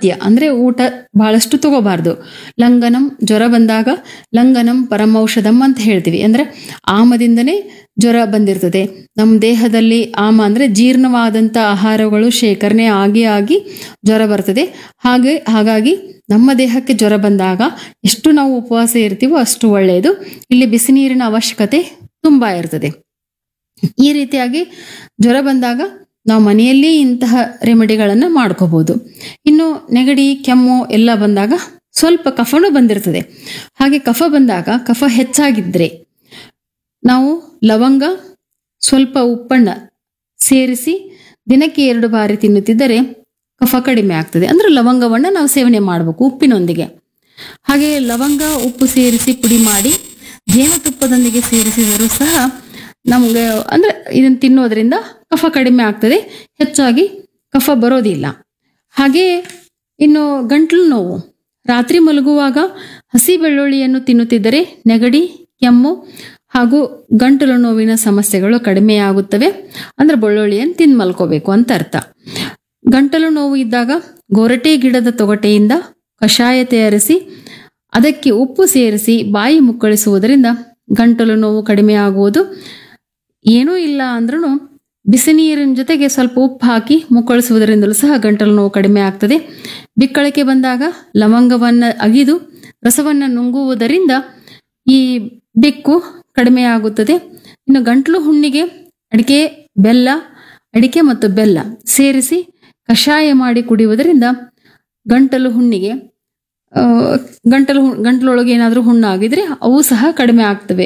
ಅಪತ್ಯ ಅಂದ್ರೆ ಊಟ ಬಹಳಷ್ಟು ತಗೋಬಾರ್ದು ಲಂಘನಂ ಜ್ವರ ಬಂದಾಗ ಲಂಘನಂ ಪರಮೌಷಧಂ ಅಂತ ಹೇಳ್ತೀವಿ ಅಂದ್ರೆ ಆಮದಿಂದನೇ ಜ್ವರ ಬಂದಿರ್ತದೆ ನಮ್ಮ ದೇಹದಲ್ಲಿ ಆಮ ಅಂದ್ರೆ ಜೀರ್ಣವಾದಂಥ ಆಹಾರಗಳು ಶೇಖರಣೆ ಆಗಿ ಆಗಿ ಜ್ವರ ಬರ್ತದೆ ಹಾಗೆ ಹಾಗಾಗಿ ನಮ್ಮ ದೇಹಕ್ಕೆ ಜ್ವರ ಬಂದಾಗ ಎಷ್ಟು ನಾವು ಉಪವಾಸ ಇರ್ತೀವೋ ಅಷ್ಟು ಒಳ್ಳೆಯದು ಇಲ್ಲಿ ಬಿಸಿ ನೀರಿನ ಅವಶ್ಯಕತೆ ತುಂಬಾ ಇರ್ತದೆ ಈ ರೀತಿಯಾಗಿ ಜ್ವರ ಬಂದಾಗ ನಾವು ಮನೆಯಲ್ಲಿ ಇಂತಹ ರೆಮಿಡಿಗಳನ್ನು ಮಾಡ್ಕೋಬಹುದು ಇನ್ನು ನೆಗಡಿ ಕೆಮ್ಮು ಎಲ್ಲ ಬಂದಾಗ ಸ್ವಲ್ಪ ಕಫನೂ ಬಂದಿರ್ತದೆ ಹಾಗೆ ಕಫ ಬಂದಾಗ ಕಫ ಹೆಚ್ಚಾಗಿದ್ರೆ ನಾವು ಲವಂಗ ಸ್ವಲ್ಪ ಉಪ್ಪನ್ನ ಸೇರಿಸಿ ದಿನಕ್ಕೆ ಎರಡು ಬಾರಿ ತಿನ್ನುತ್ತಿದ್ದರೆ ಕಫ ಕಡಿಮೆ ಆಗ್ತದೆ ಅಂದ್ರೆ ಲವಂಗವನ್ನು ನಾವು ಸೇವನೆ ಮಾಡಬೇಕು ಉಪ್ಪಿನೊಂದಿಗೆ ಹಾಗೆ ಲವಂಗ ಉಪ್ಪು ಸೇರಿಸಿ ಪುಡಿ ಮಾಡಿ ಜೇನುತುಪ್ಪದೊಂದಿಗೆ ಸೇರಿಸಿದರೂ ಸಹ ನಮಗೆ ಅಂದ್ರೆ ಇದನ್ನು ತಿನ್ನೋದ್ರಿಂದ ಕಫ ಕಡಿಮೆ ಆಗ್ತದೆ ಹೆಚ್ಚಾಗಿ ಕಫ ಬರೋದಿಲ್ಲ ಹಾಗೆ ಇನ್ನು ಗಂಟ್ಲು ನೋವು ರಾತ್ರಿ ಮಲಗುವಾಗ ಹಸಿ ಬೆಳ್ಳುಳ್ಳಿಯನ್ನು ತಿನ್ನುತ್ತಿದ್ದರೆ ನೆಗಡಿ ಕೆಮ್ಮು ಹಾಗೂ ಗಂಟಲು ನೋವಿನ ಸಮಸ್ಯೆಗಳು ಕಡಿಮೆಯಾಗುತ್ತವೆ ಅಂದ್ರೆ ಬೆಳ್ಳುಳ್ಳಿಯನ್ನು ತಿಂದು ಮಲ್ಕೋಬೇಕು ಅಂತ ಅರ್ಥ ಗಂಟಲು ನೋವು ಇದ್ದಾಗ ಗೊರಟೆ ಗಿಡದ ತೊಗಟೆಯಿಂದ ಕಷಾಯ ತಯಾರಿಸಿ ಅದಕ್ಕೆ ಉಪ್ಪು ಸೇರಿಸಿ ಬಾಯಿ ಮುಕ್ಕಳಿಸುವುದರಿಂದ ಗಂಟಲು ನೋವು ಕಡಿಮೆ ಆಗುವುದು ಏನೂ ಇಲ್ಲ ಅಂದ್ರೂ ಬಿಸಿ ನೀರಿನ ಜೊತೆಗೆ ಸ್ವಲ್ಪ ಉಪ್ಪು ಹಾಕಿ ಮುಕ್ಕಳಿಸುವುದರಿಂದಲೂ ಸಹ ಗಂಟಲು ನೋವು ಕಡಿಮೆ ಆಗ್ತದೆ ಬಿಕ್ಕಳಿಕೆ ಬಂದಾಗ ಲವಂಗವನ್ನು ಅಗಿದು ರಸವನ್ನು ನುಂಗುವುದರಿಂದ ಈ ಬೆಕ್ಕು ಕಡಿಮೆ ಆಗುತ್ತದೆ ಇನ್ನು ಗಂಟಲು ಹುಣ್ಣಿಗೆ ಅಡಿಕೆ ಬೆಲ್ಲ ಅಡಿಕೆ ಮತ್ತು ಬೆಲ್ಲ ಸೇರಿಸಿ ಕಷಾಯ ಮಾಡಿ ಕುಡಿಯುವುದರಿಂದ ಗಂಟಲು ಹುಣ್ಣಿಗೆ ಆ, ಗಂಟಲು ಹು- ಗಂಟಲೊಳಗೆ ಏನಾದರೂ ಹುಣ್ಣಾಗಿದ್ರೆ ಅವು ಸಹ ಕಡಿಮೆ ಆಗ್ತವೆ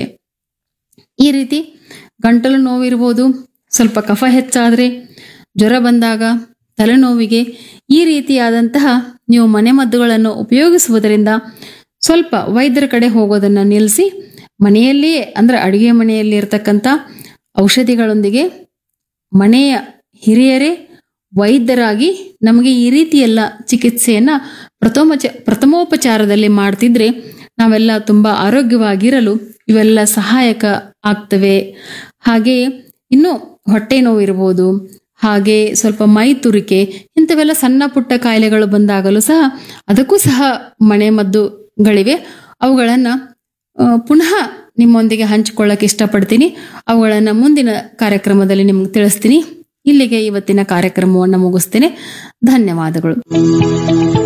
ಈ ರೀತಿ ಗಂಟಲು ನೋವಿರ್ಬೋದು ಸ್ವಲ್ಪ ಕಫ ಹೆಚ್ಚಾದರೆ ಜ್ವರ ಬಂದಾಗ ತಲೆನೋವಿಗೆ ಈ ರೀತಿಯಾದಂತಹ ನೀವು ಮನೆಮದ್ದುಗಳನ್ನು ಉಪಯೋಗಿಸುವುದರಿಂದ ಸ್ವಲ್ಪ ವೈದ್ಯರ ಕಡೆ ಹೋಗೋದನ್ನು ನಿಲ್ಲಿಸಿ ಮನೆಯಲ್ಲಿಯೇ ಅಂದ್ರೆ ಅಡುಗೆ ಮನೆಯಲ್ಲಿ ಇರತಕ್ಕಂಥ ಔಷಧಿಗಳೊಂದಿಗೆ ಮನೆಯ ಹಿರಿಯರೇ ವೈದ್ಯರಾಗಿ ನಮಗೆ ಈ ರೀತಿಯೆಲ್ಲ ಚಿಕಿತ್ಸೆಯನ್ನ ಪ್ರಥಮ ಪ್ರಥಮೋಪಚಾರದಲ್ಲಿ ಮಾಡ್ತಿದ್ರೆ ನಾವೆಲ್ಲ ತುಂಬಾ ಆರೋಗ್ಯವಾಗಿರಲು ಇವೆಲ್ಲ ಸಹಾಯಕ ಆಗ್ತವೆ ಹಾಗೆಯೇ ಇನ್ನು ಹೊಟ್ಟೆ ನೋವು ಇರ್ಬೋದು ಹಾಗೆ ಸ್ವಲ್ಪ ಮೈ ತುರಿಕೆ ಇಂಥವೆಲ್ಲ ಸಣ್ಣ ಪುಟ್ಟ ಕಾಯಿಲೆಗಳು ಬಂದಾಗಲೂ ಸಹ ಅದಕ್ಕೂ ಸಹ ಮನೆ ಮದ್ದುಗಳಿವೆ ಅವುಗಳನ್ನು ಪುನಃ ನಿಮ್ಮೊಂದಿಗೆ ಹಂಚಿಕೊಳ್ಳಕ್ಕೆ ಇಷ್ಟಪಡ್ತೀನಿ ಅವುಗಳನ್ನು ಮುಂದಿನ ಕಾರ್ಯಕ್ರಮದಲ್ಲಿ ನಿಮ್ಗೆ ತಿಳಿಸ್ತೀನಿ ಇಲ್ಲಿಗೆ ಇವತ್ತಿನ ಕಾರ್ಯಕ್ರಮವನ್ನು ಮುಗಿಸ್ತೇನೆ ಧನ್ಯವಾದಗಳು